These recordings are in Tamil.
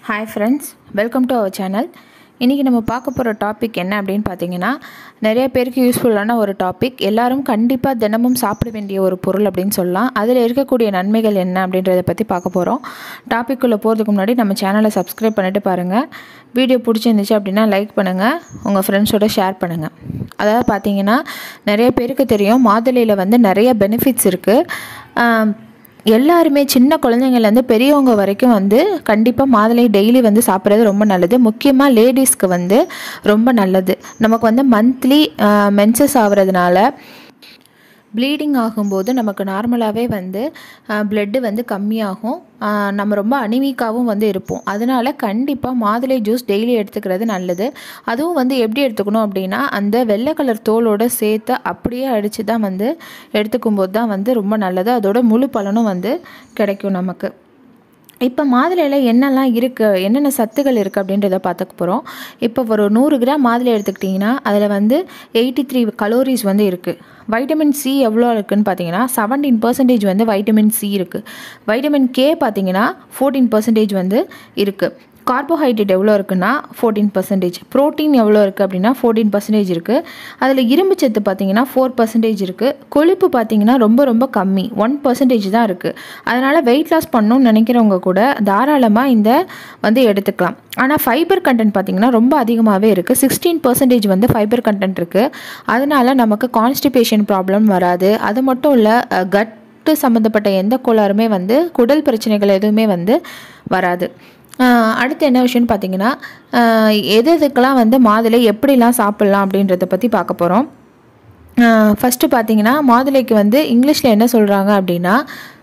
hi friends welcome to our channel இன்றைக்கி நம்ம பார்க்க போகிற டாபிக் என்ன அப்படின்னு பார்த்தீங்கன்னா நிறைய பேருக்கு யூஸ்ஃபுல்லான ஒரு டாபிக் எல்லாரும் கண்டிப்பாக தினமும் சாப்பிட வேண்டிய ஒரு பொருள் அப்படின்னு சொல்லலாம் அதில் இருக்கக்கூடிய நன்மைகள் என்ன அப்படின்றத பற்றி பார்க்க போகிறோம் டாபிக்குள்ளே போகிறதுக்கு முன்னாடி நம்ம சேனலை சப்ஸ்கிரைப் பண்ணிட்டு பாருங்கள் வீடியோ பிடிச்சிருந்துச்சு அப்படின்னா லைக் பண்ணுங்கள் உங்கள் ஃப்ரெண்ட்ஸோட ஷேர் பண்ணுங்கள் அதாவது பார்த்தீங்கன்னா நிறைய பேருக்கு தெரியும் மாதுளையில் வந்து நிறைய பெனிஃபிட்ஸ் இருக்குது எல்லாருமே சின்ன குழந்தைங்கள்லேருந்து பெரியவங்க வரைக்கும் வந்து கண்டிப்பாக மாதுளை டெய்லி வந்து சாப்பிட்றது ரொம்ப நல்லது முக்கியமாக லேடிஸ்க்கு வந்து ரொம்ப நல்லது நமக்கு வந்து மந்த்லி மென்சஸ் ஆகிறதுனால ப்ளீடிங் ஆகும்போது நமக்கு நார்மலாகவே வந்து ப்ளட்டு வந்து கம்மியாகும் நம்ம ரொம்ப அனிமிக்காகவும் வந்து இருப்போம் அதனால் கண்டிப்பாக மாதுளை ஜூஸ் டெய்லி எடுத்துக்கிறது நல்லது அதுவும் வந்து எப்படி எடுத்துக்கணும் அப்படின்னா அந்த வெள்ளை கலர் தோலோடு சேர்த்து அப்படியே அடித்து தான் வந்து எடுத்துக்கும் போது தான் வந்து ரொம்ப நல்லது அதோட முழு பலனும் வந்து கிடைக்கும் நமக்கு இப்போ மாதுளையில் என்னெல்லாம் இருக்குது என்னென்ன சத்துக்கள் இருக்குது அப்படின்றத பார்த்துக்க போகிறோம் இப்போ ஒரு நூறு கிராம் மாதுளை எடுத்துக்கிட்டிங்கன்னா அதில் வந்து எயிட்டி த்ரீ கலோரிஸ் வந்து இருக்குது வைட்டமின் சி எவ்வளோ இருக்குதுன்னு பார்த்தீங்கன்னா செவன்டீன் பர்சன்டேஜ் வந்து வைட்டமின் சி இருக்குது வைட்டமின் கே பார்த்தீங்கன்னா ஃபோர்டீன் பர்சன்டேஜ் வந்து இருக்குது கார்போஹைட்ரேட் எவ்வளோ இருக்குன்னா ஃபோர்டீன் பர்சன்டேஜ் ப்ரோட்டீன் எவ்வளோ இருக்குது அப்படின்னா ஃபோர்டீன் பர்சன்டேஜ் இருக்குது அதில் இரும்பு சத்து பார்த்தீங்கன்னா ஃபோர் பர்சன்டேஜ் இருக்குது கொழுப்பு பார்த்தீங்கன்னா ரொம்ப ரொம்ப கம்மி ஒன் பர்சன்டேஜ் தான் இருக்குது அதனால் வெயிட் லாஸ் பண்ணணும்னு நினைக்கிறவங்க கூட தாராளமாக இந்த வந்து எடுத்துக்கலாம் ஆனால் ஃபைபர் கண்டென்ட் பார்த்திங்கன்னா ரொம்ப அதிகமாகவே இருக்குது சிக்ஸ்டீன் பர்சன்டேஜ் வந்து ஃபைபர் கண்டென்ட் இருக்குது அதனால் நமக்கு கான்ஸ்டிபேஷன் ப்ராப்ளம் வராது அது மட்டும் இல்லை கட் சம்மந்தப்பட்ட எந்த கோளாறுமே வந்து குடல் பிரச்சனைகள் எதுவுமே வந்து வராது அடுத்து என்ன விஷயம்னு பார்த்தீங்கன்னா எது எதுக்கெல்லாம் வந்து மாதுளை எப்படிலாம் சாப்பிட்லாம் அப்படின்றத பற்றி பார்க்க போகிறோம் ஃபஸ்ட்டு பார்த்தீங்கன்னா மாதுளைக்கு வந்து இங்கிலீஷில் என்ன சொல்கிறாங்க அப்படின்னா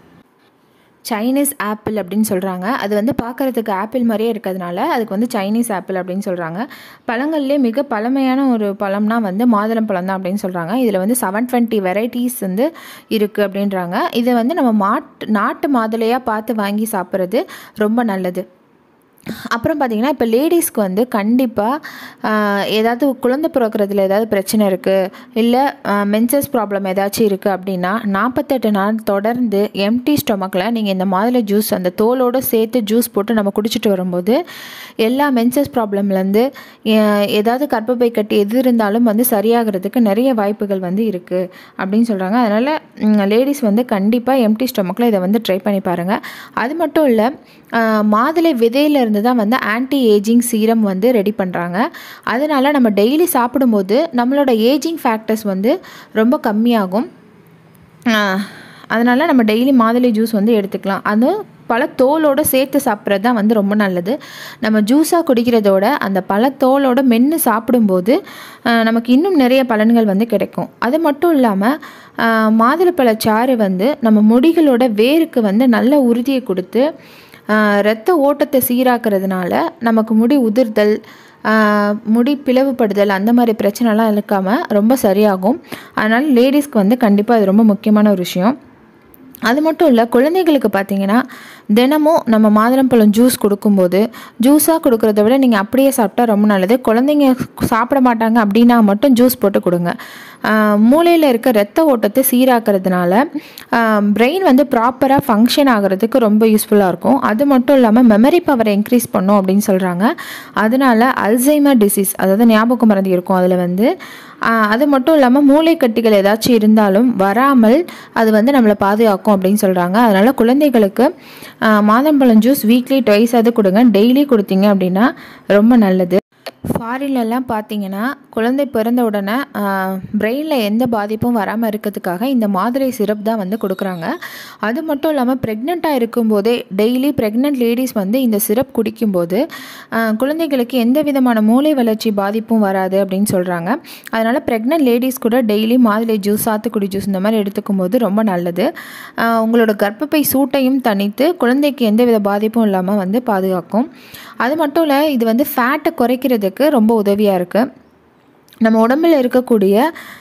சைனீஸ் ஆப்பிள் அப்படின்னு சொல்கிறாங்க அது வந்து பார்க்குறதுக்கு ஆப்பிள் மாதிரியே இருக்கிறதுனால அதுக்கு வந்து சைனீஸ் ஆப்பிள் அப்படின்னு சொல்கிறாங்க பழங்கள்லேயே மிக பழமையான ஒரு பழம்னா வந்து மாதுளம் பழம் தான் அப்படின்னு சொல்கிறாங்க இதில் வந்து செவன் டுவெண்ட்டி வெரைட்டிஸ் வந்து இருக்குது அப்படின்றாங்க இதை வந்து நம்ம மாட்டு நாட்டு மாதுளையாக பார்த்து வாங்கி சாப்பிட்றது ரொம்ப நல்லது அப்புறம் பார்த்திங்கன்னா இப்போ லேடிஸ்க்கு வந்து கண்டிப்பாக ஏதாவது குழந்தை பிறக்கிறதுல ஏதாவது பிரச்சனை இருக்குது இல்லை மென்சஸ் ப்ராப்ளம் ஏதாச்சும் இருக்குது அப்படின்னா நாற்பத்தெட்டு நாள் தொடர்ந்து எம்டி ஸ்டொமக்கில் நீங்கள் இந்த மாதுளை ஜூஸ் அந்த தோலோடு சேர்த்து ஜூஸ் போட்டு நம்ம குடிச்சிட்டு வரும்போது எல்லா மென்சஸ் ப்ராப்ளம்லேருந்து ஏதாவது கர்ப்பப்பை கட்டி எது இருந்தாலும் வந்து சரியாகிறதுக்கு நிறைய வாய்ப்புகள் வந்து இருக்குது அப்படின்னு சொல்கிறாங்க அதனால் லேடிஸ் வந்து கண்டிப்பாக எம்டி ஸ்டொமக்கில் இதை வந்து ட்ரை பண்ணி பாருங்கள் அது மட்டும் இல்லை மாதுளை விதையிலேருந்து தான் வந்து ஆன்டி ஏஜிங் சீரம் வந்து ரெடி பண்ணுறாங்க அதனால் நம்ம டெய்லி சாப்பிடும்போது நம்மளோட ஏஜிங் ஃபேக்டர்ஸ் வந்து ரொம்ப கம்மியாகும் அதனால் நம்ம டெய்லி மாதுளை ஜூஸ் வந்து எடுத்துக்கலாம் அது பழத்தோலோடு சேர்த்து சாப்பிட்றது தான் வந்து ரொம்ப நல்லது நம்ம ஜூஸாக குடிக்கிறதோட அந்த பழத்தோலோட மென்று சாப்பிடும்போது நமக்கு இன்னும் நிறைய பலன்கள் வந்து கிடைக்கும் அது மட்டும் இல்லாமல் மாதுளப்பழச்சாறு வந்து நம்ம முடிகளோட வேருக்கு வந்து நல்ல உறுதியை கொடுத்து இரத்த ஓட்டத்தை சீராக்கிறதுனால நமக்கு முடி உதிர்தல் முடி பிளவுபடுதல் அந்த மாதிரி பிரச்சனைலாம் இருக்காமல் ரொம்ப சரியாகும் அதனால் லேடிஸ்க்கு வந்து கண்டிப்பாக அது ரொம்ப முக்கியமான ஒரு விஷயம் அது மட்டும் இல்லை குழந்தைகளுக்கு பார்த்தீங்கன்னா தினமும் நம்ம மாதுளம்பழம் ஜூஸ் கொடுக்கும்போது ஜூஸாக கொடுக்குறத விட நீங்கள் அப்படியே சாப்பிட்டா ரொம்ப நல்லது குழந்தைங்க சாப்பிட மாட்டாங்க அப்படின்னா மட்டும் ஜூஸ் போட்டு கொடுங்க மூளையில் இருக்க ரத்த ஓட்டத்தை சீராக்கிறதுனால பிரெயின் வந்து ப்ராப்பராக ஃபங்க்ஷன் ஆகிறதுக்கு ரொம்ப யூஸ்ஃபுல்லாக இருக்கும் அது மட்டும் இல்லாமல் மெமரி பவரை இன்க்ரீஸ் பண்ணும் அப்படின்னு சொல்கிறாங்க அதனால அல்சைமர் டிசீஸ் அதாவது ஞாபக மறதி இருக்கும் அதில் வந்து அது மட்டும் இல்லாமல் மூளை கட்டிகள் ஏதாச்சும் இருந்தாலும் வராமல் அது வந்து நம்மளை பாதுகாக்கும் அப்படின்னு சொல்கிறாங்க அதனால் குழந்தைகளுக்கு மாதம்பழம் ஜூஸ் வீக்லி ட்வைஸ் அது கொடுங்க டெய்லி கொடுத்தீங்க அப்படின்னா ரொம்ப நல்லது ஃபாரின்லலாம் பார்த்தீங்கன்னா குழந்தை பிறந்த உடனே பிரெயினில் எந்த பாதிப்பும் வராமல் இருக்கிறதுக்காக இந்த மாதுளை சிரப் தான் வந்து கொடுக்குறாங்க அது மட்டும் இல்லாமல் ப்ரெக்னெண்ட்டாக இருக்கும்போதே டெய்லி ப்ரெக்னென்ட் லேடிஸ் வந்து இந்த சிரப் குடிக்கும்போது குழந்தைகளுக்கு எந்த விதமான மூளை வளர்ச்சி பாதிப்பும் வராது அப்படின்னு சொல்கிறாங்க அதனால் ப்ரெக்னென்ட் லேடிஸ் கூட டெய்லி மாதுளை ஜூஸ் சாத்துக்குடி ஜூஸ் இந்த மாதிரி எடுத்துக்கும் போது ரொம்ப நல்லது உங்களோட கர்ப்பப்பை சூட்டையும் தணித்து குழந்தைக்கு எந்த வித பாதிப்பும் இல்லாமல் வந்து பாதுகாக்கும் அது மட்டும் இல்லை இது வந்து ஃபேட்டை குறைக்கிறதுக்கு ரொம்ப உதவியாக இருக்குது நம்ம உடம்பில் இருக்கக்கூடிய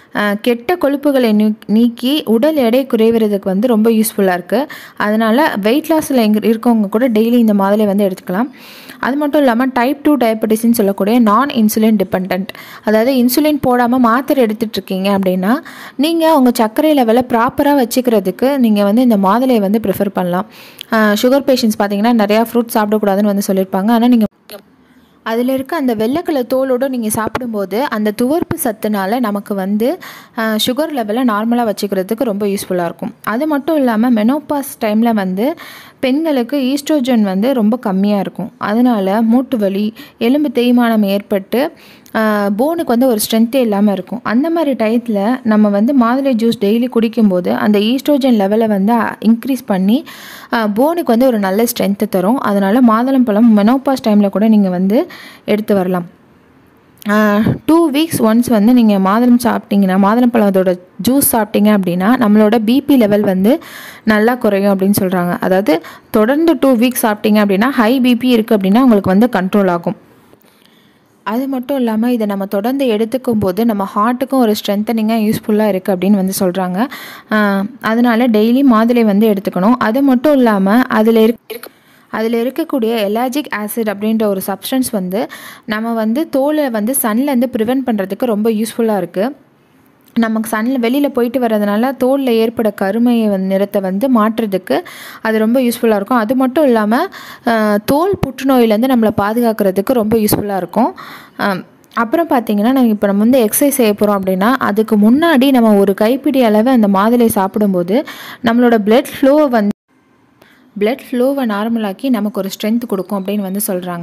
அஹ், கெட்ட கொழுப்புகளை நீ- நீக்கி உடல் எடை குறைவதற்கு வந்து ரொம்ப யூஸ்ஃபுல்லாக இருக்குது அதனால் வெயிட் லாஸில் எங்க இருக்கவங்க கூட டெய்லி இந்த மாதுளை வந்து எடுத்துக்கலாம் அது மட்டும் இல்லாமல் டைப் டூ டயபெட்டிஸ்னு சொல்லக்கூடிய நான் இன்சுலின் டிபெண்ட் அதாவது இன்சுலின் போடாமல் மாத்திரை எடுத்துட்டு இருக்கீங்க அப்படின்னா நீங்கள் உங்கள் சர்க்கரை லெவலை ப்ராப்பராக வச்சுக்கிறதுக்கு நீங்கள் வந்து இந்த மாதுளையை வந்து ப்ரிஃபர் பண்ணலாம் சுகர் பேஷண்ட்ஸ் பார்த்தீங்கன்னா நிறையா ஃப்ரூட்ஸ் சாப்பிடக்கூடாதுன்னு வந்து சொல்லியிருப்பாங்க ஆனால் நீங்கள் அதில் இருக்க அந்த வெள்ளைக்கலர் தோலோடு நீங்கள் சாப்பிடும்போது அந்த துவர்ப்பு சத்துனால நமக்கு வந்து சுகர் லெவலை நார்மலாக வச்சுக்கிறதுக்கு ரொம்ப யூஸ்ஃபுல்லாக இருக்கும் அது மட்டும் இல்லாமல் மெனோபாஸ் டைமில் வந்து பெண்களுக்கு ஈஸ்ட்ரோஜன் வந்து ரொம்ப கம்மியாக இருக்கும் அதனால் மூட்டு வலி எலும்பு தேய்மானம் ஏற்பட்டு போனுக்கு வந்து ஒரு ஸ்ட்ரென்த்தே இல்லாமல் இருக்கும் அந்த மாதிரி டயத்தில் நம்ம வந்து மாதுளை ஜூஸ் டெய்லி குடிக்கும்போது அந்த ஈஸ்ட்ரோஜன் லெவலை வந்து இன்க்ரீஸ் பண்ணி போனுக்கு வந்து ஒரு நல்ல ஸ்ட்ரென்த்து தரும் அதனால் மாதுளம்பழம் மெனோபாஸ் டைமில் கூட நீங்கள் வந்து எடுத்து வரலாம் டூ வீக்ஸ் ஒன்ஸ் வந்து நீங்கள் மாதுளம் சாப்பிட்டீங்கன்னா மாதுளம்பழத்தோட ஜூஸ் சாப்பிட்டீங்க அப்படின்னா நம்மளோட பிபி லெவல் வந்து நல்லா குறையும் அப்படின்னு சொல்கிறாங்க அதாவது தொடர்ந்து டூ வீக்ஸ் சாப்பிட்டீங்க அப்படின்னா ஹை பிபி இருக்குது அப்படின்னா உங்களுக்கு வந்து கண்ட்ரோல் ஆகும் அது மட்டும் இல்லாமல் இதை நம்ம தொடர்ந்து எடுத்துக்கும் போது நம்ம ஹார்ட்டுக்கும் ஒரு ஸ்ட்ரென்த்தனிங்காக யூஸ்ஃபுல்லாக இருக்குது அப்படின்னு வந்து சொல்கிறாங்க அதனால டெய்லி மாதுளை வந்து எடுத்துக்கணும் அது மட்டும் இல்லாமல் அதில் இருக்க அதில் இருக்கக்கூடிய எலாஜிக் ஆசிட் அப்படின்ற ஒரு சப்ஸ்டன்ஸ் வந்து நம்ம வந்து தோலை வந்து சன்லேருந்து ப்ரிவென்ட் பண்ணுறதுக்கு ரொம்ப யூஸ்ஃபுல்லாக இருக்குது நமக்கு சன்னில் வெளியில் போயிட்டு வர்றதுனால தோலில் ஏற்பட கருமையை வந்து நிறத்தை வந்து மாற்றுறதுக்கு அது ரொம்ப யூஸ்ஃபுல்லாக இருக்கும் அது மட்டும் இல்லாமல் அஹ், தோல் புற்றுநோயிலேருந்து நம்மளை பாதுகாக்கிறதுக்கு ரொம்ப யூஸ்ஃபுல்லாக இருக்கும் அம், அப்புறம் பார்த்தீங்கன்னா நம்ம இப்போ நம்ம வந்து எக்ஸசைஸ் செய்ய போகிறோம் அப்படின்னா அதுக்கு முன்னாடி நம்ம ஒரு கைப்பிடி அளவு அந்த மாதுளை சாப்பிடும்போது நம்மளோட பிளட் ஃப்ளோவை வந்து பிளட் ஃப்ளோவை நார்மலாக்கி நமக்கு ஒரு ஸ்ட்ரென்த் கொடுக்கும் அப்படின்னு வந்து சொல்கிறாங்க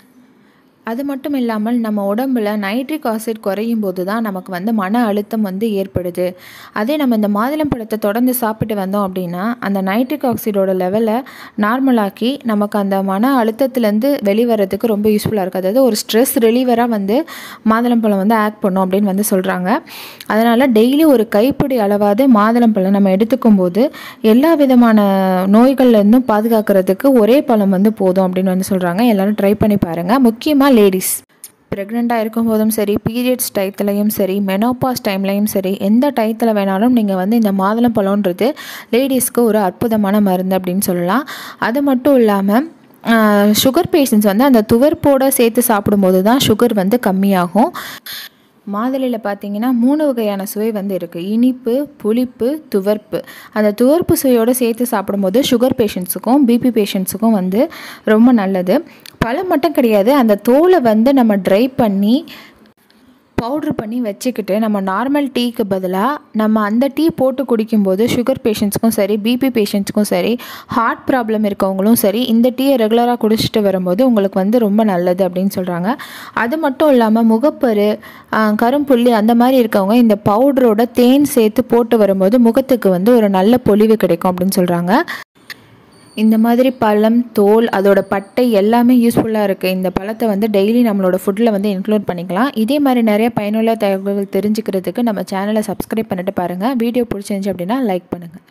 அது மட்டும் இல்லாமல் நம்ம உடம்புல நைட்ரிக் ஆசிட் குறையும் போது தான் நமக்கு வந்து மன அழுத்தம் வந்து ஏற்படுது அதே நம்ம இந்த மாதுளம் பழத்தை தொடர்ந்து சாப்பிட்டு வந்தோம் அப்படின்னா அந்த நைட்ரிக் ஆக்சைடோட லெவலை நார்மலாக்கி நமக்கு அந்த மன அழுத்தத்துலேருந்து வெளிவரதுக்கு ரொம்ப யூஸ்ஃபுல்லாக இருக்குது அதாவது ஒரு ஸ்ட்ரெஸ் ரிலீவராக வந்து மாதுளம்பழம் வந்து ஆக்ட் பண்ணும் அப்படின்னு வந்து சொல்கிறாங்க அதனால் டெய்லி ஒரு கைப்பிடி அளவாவது மாதுளம்பழம் நம்ம எடுத்துக்கும் போது எல்லா விதமான நோய்கள்லேருந்தும் பாதுகாக்கிறதுக்கு ஒரே பழம் வந்து போதும் அப்படின்னு வந்து சொல்கிறாங்க எல்லாரும் ட்ரை பண்ணி பாருங்கள் முக்கியமாக லேடிஸ் ப்ரெக்னெண்ட்டாக இருக்கும்போதும் சரி பீரியட்ஸ் டயத்துலையும் சரி மெனோபாஸ் டைம்லையும் சரி எந்த டயத்தில் வேணாலும் நீங்கள் வந்து இந்த மாதுளம் பழம்ன்றது லேடிஸ்க்கு ஒரு அற்புதமான மருந்து அப்படின்னு சொல்லலாம் அது மட்டும் இல்லாமல் சுகர் பேஷண்ட்ஸ் வந்து அந்த துவர்ப்போடு சேர்த்து சாப்பிடும்போது தான் சுகர் வந்து கம்மியாகும் மாதுளையில் பார்த்தீங்கன்னா மூணு வகையான சுவை வந்து இருக்குது இனிப்பு புளிப்பு துவர்ப்பு அந்த துவர்ப்பு சுவையோடு சேர்த்து சாப்பிடும்போது சுகர் பேஷண்ட்ஸுக்கும் பிபி பேஷண்ட்ஸுக்கும் வந்து ரொம்ப நல்லது பழம் மட்டும் கிடையாது அந்த தோலை வந்து நம்ம ட்ரை பண்ணி பவுட்ரு பண்ணி வச்சுக்கிட்டு நம்ம நார்மல் டீக்கு பதிலாக நம்ம அந்த டீ போட்டு குடிக்கும்போது சுகர் பேஷண்ட்ஸ்க்கும் சரி பிபி பேஷண்ட்ஸ்க்கும் சரி ஹார்ட் ப்ராப்ளம் இருக்கவங்களும் சரி இந்த டீயை ரெகுலராக குடிச்சிட்டு வரும்போது உங்களுக்கு வந்து ரொம்ப நல்லது அப்படின்னு சொல்கிறாங்க அது மட்டும் இல்லாமல் முகப்பரு ஆஹ், கரும்புள்ளி அந்த மாதிரி இருக்கவங்க இந்த பவுடரோட தேன் சேர்த்து போட்டு வரும்போது முகத்துக்கு வந்து ஒரு நல்ல பொலிவு கிடைக்கும் அப்படின்னு சொல்கிறாங்க இந்த மாதிரி பழம் தோல் அதோட பட்டை எல்லாமே யூஸ்ஃபுல்லாக இருக்குது இந்த பழத்தை வந்து டெய்லி நம்மளோட ஃபுட்டில் வந்து இன்க்ளூட் பண்ணிக்கலாம் இதே மாதிரி நிறைய பயனுள்ள தகவல்கள் தெரிஞ்சுக்கிறதுக்கு நம்ம சேனலை சப்ஸ்கிரைப் பண்ணிட்டு பாருங்கள் வீடியோ பிடிச்சிருந்துச்சி அப்படின்னா லைக் பண்ணுங்கள்